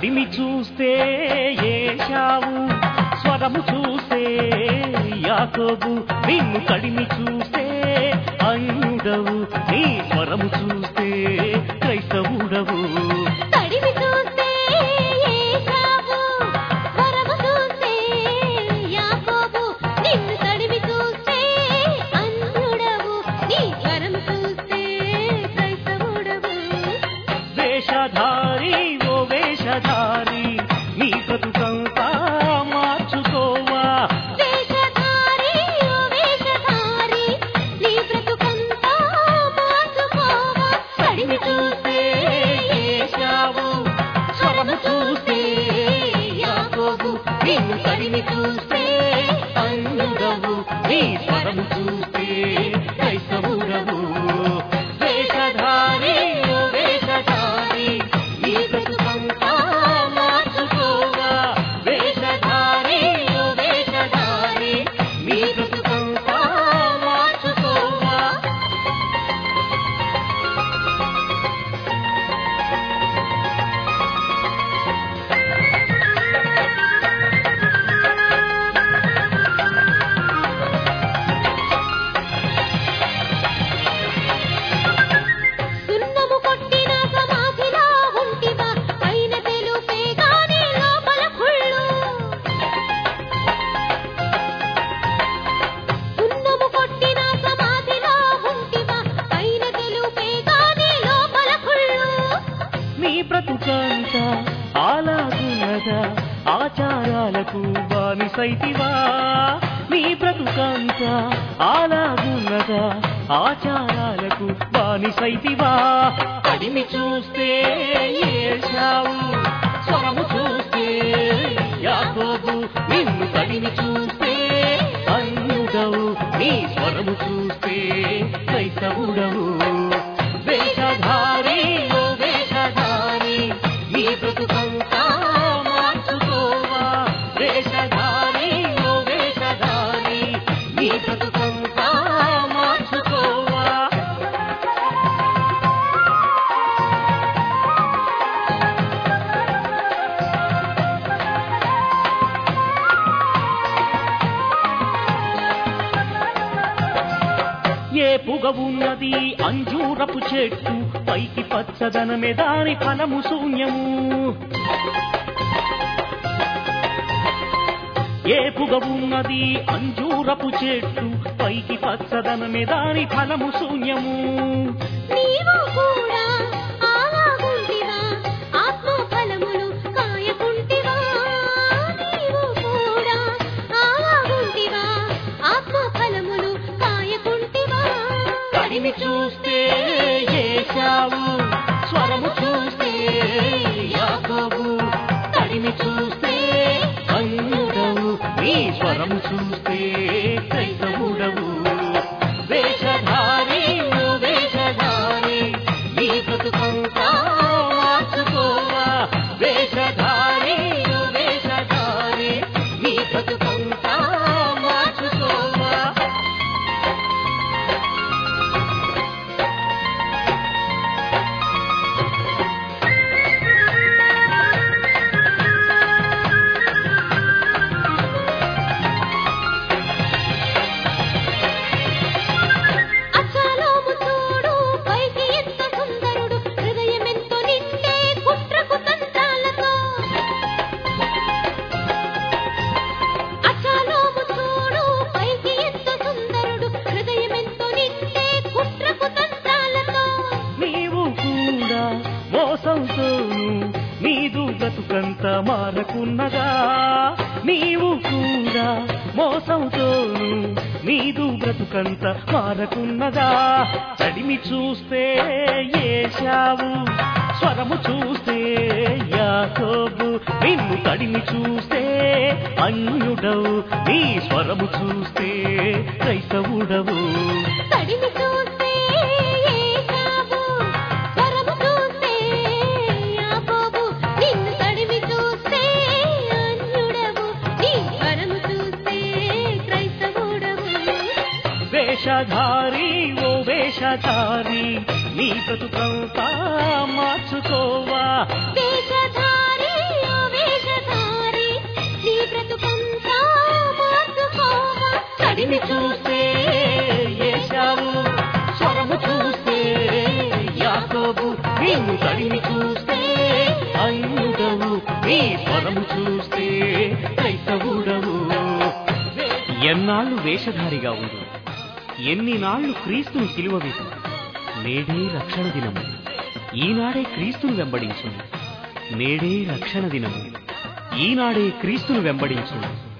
తడిమి చూస్తే ఏషావు స్వరము చూస్తే యాకోబు నిన్ను తడిమి చూస్తే అన్యుడవు నీ స్వరము చూస్తే క్రైస్తవుడవు తడిమి చూస్తే ఏశావు స్వరము చూస్తే యాకోబు నిన్ను తడిమి చూస్తే అన్యుడవు నీ స్వరము చూస్తే క్రైస్తవుడవు వేషధారి ఓ వేషధారి నీ బ్రతుకంతా మార్చుకోవా వేషధారి ఓ వేషధారి నీ బ్రతుకంతా మార్చుకోవా తడిమి చూస్తే ఏశావు స్వరము చూస్తే యాకోబు నిన్ను తడిమి చూస్తే అన్యుడవు నీ స్వరము చూస్తే క్రైస్తవుడవు వేషధారి ఓ వేషధారి నీ బ్రతుకంతా మార్చుకోవా వేషధారి ఓ వేషధారి నీ బ్రతుకంతా మార్చుకోవా సున్నము కొట్టిన సమాధిలా ఉంటివా పైన తెలుపే గాని లోపల కుళ్ళు సున్నము కొట్టిన సమాధిలా ఉంటివా పైన తెలుపే గాని లోపల కుళ్ళు నీ బ్రతుకంత ఆలాగున్నదా ఆచారాలకు బానిసైతివా నీ బ్రతుకంత ఆలాగున్నదా ఆచారాలకు బానిసైతివా తడిమి చూస్తే ఏషావు స్వరము చూస్తే యాకోబు నిన్ను తడిమి చూస్తే అన్యుడవు నీ స్వరము చూస్తే క్రైస్తవుడవు వేషధారి ఓ వేషధారి నీ బ్రతుకంతా మార్చుకోవా వేషధారి ఓ వేషధారి నీ బ్రతుకంతా మార్చుకోవా ఏ పుగ ఉన్నది అంజూరపు చెట్టు పైకి పచ్చదనమే దాని ఫలము శూన్యము ఏ పుగ ఉన్నది అంజూరపు చెట్టు పైకి పచ్చదనమే దాని ఫలము శూన్యము నీవు కూడా అలాగుంటివా ఆత్మ ఫలములు కాయకుంటివా నీవు కూడా అలాగుంటివా ఆత్మ ఫలములు కాయకుంటివా తడిమి చూస్తే ఏశావు స్వరము చూస్తే యాకోబు తడిమి చూస్తే అన్యుడవు నీ స్వరము చూస్తే క్రైస్తవుడవు వేషధారి ఓ వేషధారి నీ బ్రతుకంతా మార్చుకోవా వేషధారి ఓ వేషధారి నీ బ్రతుకంతా మార్చుకోవా అచ్చలోము చూడు పైకి ఎంత సుందరుడు హృదయమెంతో నిండే కుట్రకు తంత్రాలతో అచ్చలోము చూడు పైకి ఎంత సుందరుడు హృదయమెంతో నిండే కుట్రకు తంత్రాలతో నీవు కూడా మోసంతోను నీదు బ్రతుకంత మారకున్నదా నీవు కూడా మోసంతోను నీదు బ్రతుకంత మారకున్నదా తడిమి చూస్తే ఏశావు స్వరము చూస్తే యాకోబు నిన్ను తడిమి చూస్తే అన్యుడవు నీ స్వరము చూస్తే క్రైస్తవుడవు తడిమి చూస్తే ఏశావు స్వరము చూస్తే యాకోబు నిన్ను తడిమి చూస్తే అన్యుడవు నీ స్వరము చూస్తే క్రైస్తవుడవు వేషధారి ఓ వేషధారి నీ బ్రతుకంతా మార్చుకోవా వేషధారి తడిమి చూస్తే ఏశావు స్వరము చూస్తే యాకోబు నిన్ను తడిమి చూస్తే అన్యుడవు నీ స్వరము చూస్తే క్రైస్తవుడవు ఎన్నాళ్ళు వేషధారిగా ఉండు ఎన్ని నాళ్లు క్రీస్తును సిలువ వేసి నేడే రక్షణ దినము ఈనాడే క్రీస్తును వెంబడించు నేడే రక్షణ దినము ఈనాడే క్రీస్తును వెంబడించు